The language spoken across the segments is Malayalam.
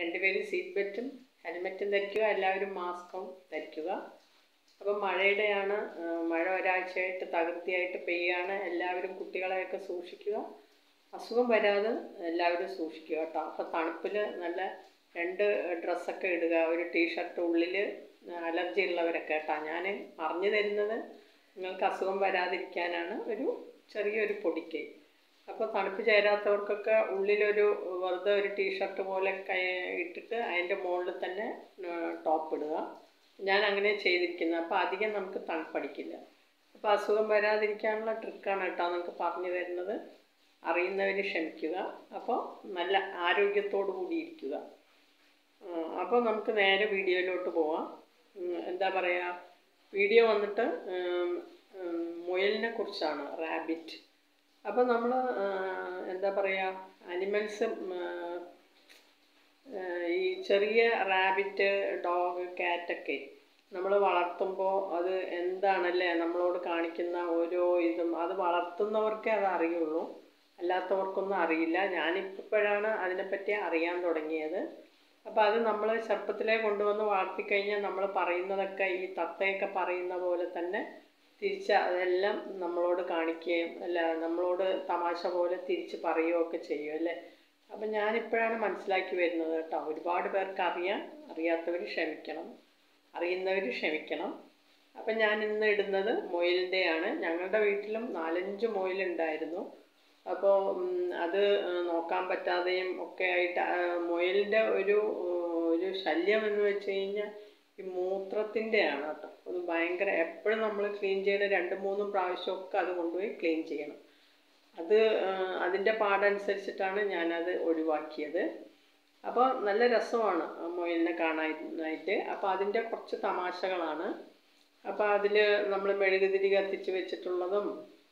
രണ്ടുപേരും സീറ്റ് ബെൽറ്റും ഹെൽമെറ്റും ധരിക്കുക എല്ലാവരും മാസ്കും ധരിക്കുക അപ്പം മഴയുടെയാണ് ആ, മഴ ഒരാഴ്ചയായിട്ട് തകൃതിയായിട്ട് പെയ്യാണ് എല്ലാവരും കുട്ടികളെയൊക്കെ സൂക്ഷിക്കുക അസുഖം വരാതെ എല്ലാവരും സൂക്ഷിക്കുക കേട്ടോ അപ്പോൾ തണുപ്പിൽ നല്ല രണ്ട് ഡ്രസ്സൊക്കെ ഇടുക ഒരു ടീഷർട്ട് ഉള്ളിൽ അലർജി ഉള്ളവരൊക്കെ കേട്ടോ ഞാൻ പറഞ്ഞു തരുന്നത് നിങ്ങൾക്ക് അസുഖം വരാതിരിക്കാനാണ് ഒരു ചെറിയൊരു പൊടിക്കൈ അപ്പോൾ തണുപ്പ് ചേരാത്തവർക്കൊക്കെ ഉള്ളിലൊരു വെറുതെ ഒരു ടീഷർട്ട് പോലെ കൈ ഇട്ടിട്ട് അതിൻ്റെ മുകളിൽ തന്നെ ടോപ്പ് ഇടുക ഞാൻ അങ്ങനെ ചെയ്തിരിക്കുന്നത് അപ്പോൾ അധികം നമുക്ക് തണുപ്പടിക്കില്ല അപ്പോൾ അസുഖം വരാതിരിക്കാനുള്ള ട്രിക്കാണ് കേട്ടോ നിങ്ങൾക്ക് പറഞ്ഞു തരുന്നത് അറിയുന്നവർ ക്ഷമിക്കുക അപ്പോൾ നല്ല ആരോഗ്യത്തോടു കൂടി ഇരിക്കുക അപ്പോൾ നമുക്ക് നേരെ വീഡിയോയിലോട്ട് പോവാം ഉം, എന്താ പറയുക വീഡിയോ വന്നിട്ട് ഉം, ഉം, മുയലിനെ കുറിച്ചാണ് റാബിറ്റ് അപ്പോൾ നമ്മൾ എന്താ പറയുക അനിമൽസ് ഈ ചെറിയ റാബിറ്റ് ഡോഗ് ക്യാറ്റൊക്കെ നമ്മൾ വളർത്തുമ്പോൾ അത് എന്താണല്ലേ നമ്മളോട് കാണിക്കുന്ന ഓരോ ഇതും അത് വളർത്തുന്നവർക്കേ അത് അറിയുള്ളൂ അല്ലാത്തവർക്കൊന്നും അറിയില്ല ഞാനിപ്പോഴാണ് അതിനെപ്പറ്റി അറിയാൻ തുടങ്ങിയത് അപ്പോൾ അത് നമ്മൾ ചെറുപ്പത്തിലേ കൊണ്ടുവന്ന് വളർത്തിക്കഴിഞ്ഞാൽ നമ്മൾ പറയുന്നതൊക്കെ ഈ തത്തയൊക്കെ പറയുന്ന പോലെ തന്നെ തിരിച്ച് അതെല്ലാം നമ്മളോട് കാണിക്കുകയും അല്ല നമ്മളോട് തമാശ പോലെ തിരിച്ച് പറയുകയൊക്കെ ചെയ്യും അല്ലേ അപ്പം ഞാനിപ്പോഴാണ് മനസ്സിലാക്കി വരുന്നത് കേട്ടോ ഒരുപാട് പേർക്ക് അറിയാം അറിയാത്തവർ ക്ഷമിക്കണം അറിയുന്നവർ ക്ഷമിക്കണം അപ്പം ഞാൻ ഇന്ന് ഇടുന്നത് മുയലിൻ്റെയാണ് ഞങ്ങളുടെ വീട്ടിലും നാലഞ്ച് മുയലുണ്ടായിരുന്നു അപ്പോൾ ഉം, അത് ആ, നോക്കാൻ പറ്റാതെയും ഒക്കെ ആയിട്ട് ആ, മുയലിൻ്റെ ഒരു ഒരു ശല്യം എന്ന് വെച്ച് കഴിഞ്ഞാൽ ഈ മൂത്രത്തിൻ്റെയാണ് കേട്ടോ അത് ഭയങ്കര എപ്പോഴും നമ്മൾ ക്ലീൻ ചെയ്യണ രണ്ട് മൂന്നും പ്രാവശ്യമൊക്കെ അത് കൊണ്ടുപോയി ക്ലീൻ ചെയ്യണം അത് ആ, അതിൻ്റെ പാടനുസരിച്ചിട്ടാണ് ഞാനത് ഒഴിവാക്കിയത് അപ്പോൾ നല്ല രസമാണ് ആ മുയലിനെ കാണാനായിട്ട് അപ്പോൾ അതിൻ്റെ കുറച്ച് തമാശകളാണ് അപ്പോൾ അതിൽ നമ്മൾ മെഴുകുതിരി കത്തിച്ച് വെച്ചിട്ടുള്ളതും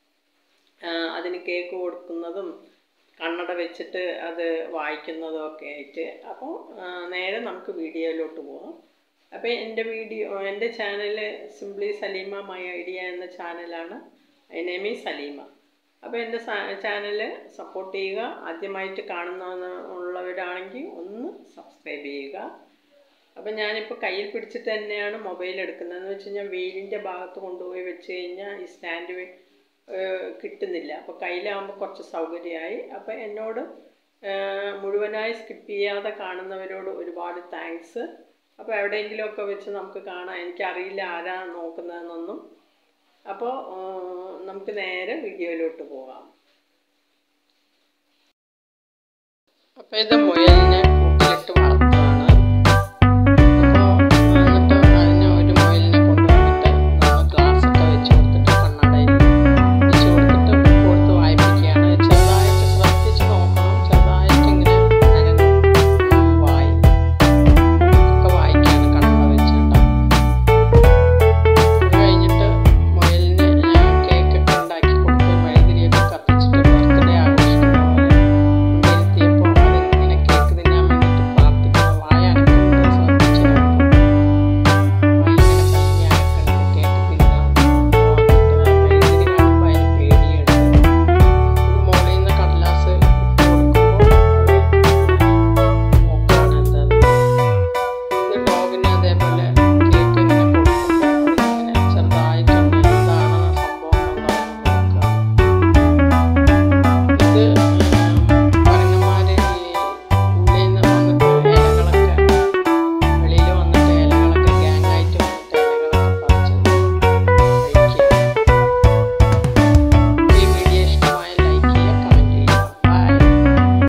ആ, അതിന് കേക്ക് കൊടുക്കുന്നതും കണ്ണട വെച്ചിട്ട് അത് വായിക്കുന്നതും ഒക്കെ ആയിട്ട് അപ്പോൾ ആ, നേരെ നമുക്ക് വീഡിയോയിലോട്ട് പോകാം അപ്പോൾ എൻ്റെ വീഡിയോ എൻ്റെ channel simply Saleema my idea എന്ന ചാനലാണ് നെമി സലീമ അപ്പോൾ എൻ്റെ ചാനൽ സപ്പോർട്ട് ചെയ്യുക ആദ്യമായിട്ട് കാണുന്ന ഉള്ളവരാണെങ്കിൽ ഒന്ന് സബ്സ്ക്രൈബ് ചെയ്യുക അപ്പം ഞാനിപ്പോൾ കയ്യിൽ പിടിച്ചിട്ട് തന്നെയാണ് മൊബൈൽ എടുക്കുന്നതെന്ന് വെച്ച് കഴിഞ്ഞാൽ വെയിലിൻ്റെ ഭാഗത്ത് കൊണ്ടുപോയി വെച്ച് കഴിഞ്ഞാൽ ഈ സ്റ്റാൻഡ് കിട്ടുന്നില്ല അപ്പോൾ കയ്യിലാകുമ്പോൾ കുറച്ച് സൗകര്യമായി അപ്പോൾ എന്നോട് ഏഹ്, മുഴുവനായി സ്കിപ്പ് ചെയ്യാതെ കാണുന്നവരോട് ഒരുപാട് താങ്ക്സ് അപ്പോൾ എവിടെയെങ്കിലുമൊക്കെ വെച്ച് നമുക്ക് കാണാം എനിക്കറിയില്ല ആരാ നോക്കുന്നതെന്നൊന്നും അപ്പോൾ ഏഹ്, നമുക്ക് നേരെ വീഡിയോയിലോട്ട് പോകാം അപ്പോൾ ഇത് മുയലിനെ